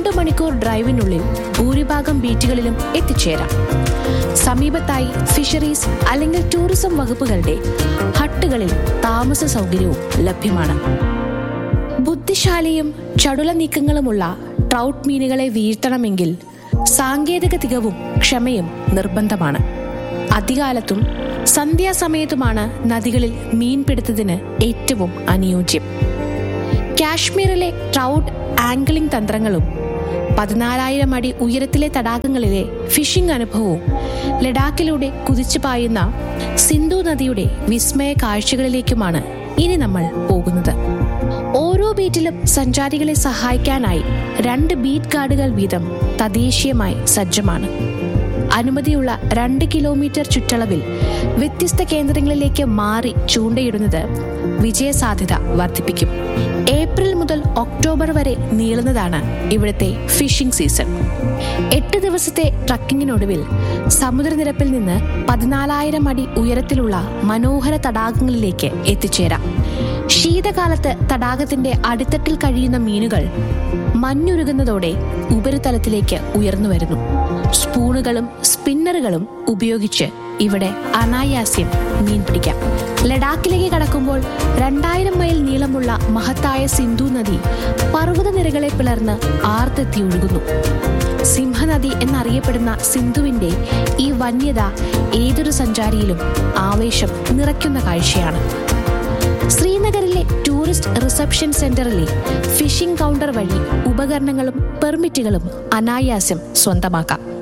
രണ്ടു മണിക്കൂർ ഡ്രൈവിനുള്ളിൽ ഭൂരിഭാഗം ബീച്ചുകളിലും എത്തിച്ചേരാം സമീപത്തായി ഫിഷറീസ് അല്ലെങ്കിൽ ടൂറിസം വകുപ്പുകളുടെ ഹട്ടുകളിൽ താമസ സൗകര്യവും ലഭ്യമാണ് ബുദ്ധിശാലിയും ചടുല നീക്കങ്ങളുമുള്ള ട്രൗട്ട് മീനുകളെ വീഴ്ത്തണമെങ്കിൽ സാങ്കേതിക തികവും ക്ഷമയും നിർബന്ധമാണ് അധികാലത്തും സന്ധ്യാസമയത്തുമാണ് നദികളിൽ മീൻപിടുത്തത്തിന് ഏറ്റവും അനുയോജ്യം കാശ്മീരിലെ ട്രൗട്ട് ആംഗിളിംഗ് തന്ത്രങ്ങളും പതിനാലായിരം അടി ഉയരത്തിലെ തടാകങ്ങളിലെ ഫിഷിംഗ് അനുഭവവും ലഡാക്കിലൂടെ കുതിച്ചു പായുന്ന സിന്ധു നദിയുടെ വിസ്മയ കാഴ്ചകളിലേക്കുമാണ് ഇനി നമ്മൾ പോകുന്നത് ഓരോ ബീറ്റിലും സഞ്ചാരികളെ സഹായിക്കാനായി രണ്ട് ബീറ്റ് ഗാർഡുകൾ വീതം തദ്ദേശീയമായി സജ്ജമാണ് അനുമതിയുള്ള രണ്ട് കിലോമീറ്റർ ചുറ്റളവിൽ വ്യത്യസ്ത കേന്ദ്രങ്ങളിലേക്ക് മാറി ചൂണ്ടയിടുന്നത് വിജയസാധ്യത വർദ്ധിപ്പിക്കും ഏപ്രിൽ മുതൽ ഒക്ടോബർ വരെ നീളുന്നതാണ് ഇവിടുത്തെ ഫിഷിംഗ് സീസൺ എട്ട് ദിവസത്തെ ട്രക്കിങ്ങിനൊടുവിൽ സമുദ്രനിരപ്പിൽ നിന്ന് പതിനാലായിരം അടി ഉയരത്തിലുള്ള മനോഹര തടാകങ്ങളിലേക്ക് എത്തിച്ചേരാം ശീതകാലത്ത് തടാകത്തിന്റെ അടിത്തട്ടിൽ കഴിയുന്ന മീനുകൾ മഞ്ഞുരുകുന്നതോടെ ഉപരിതലത്തിലേക്ക് ഉയർന്നു വരുന്നു സ്പൂണുകളും സ്പിന്നറുകളും ഉപയോഗിച്ച് ഇവിടെ അനായാസ്യം മീൻ പിടിക്കാം ലഡാക്കിലേക്ക് കടക്കുമ്പോൾ രണ്ടായിരം മൈൽ നീളമുള്ള മഹത്തായ സിന്ധു നദി പർവ്വതനിരകളെ പിളർന്ന് ആർത്തെത്തി ഒഴുകുന്നു സിംഹനദി എന്നറിയപ്പെടുന്ന സിന്ധുവിന്റെ ഈ വന്യത ഏതൊരു സഞ്ചാരിയിലും ആവേശം നിറയ്ക്കുന്ന കാഴ്ചയാണ് ശ്രീനഗറിലെ ടൂറിസ്റ്റ് റിസപ്ഷൻ സെന്ററിലെ ഫിഷിംഗ് കൗണ്ടർ വഴി ഉപകരണങ്ങളും പെർമിറ്റുകളും അനായാസം സ്വന്തമാക്കാം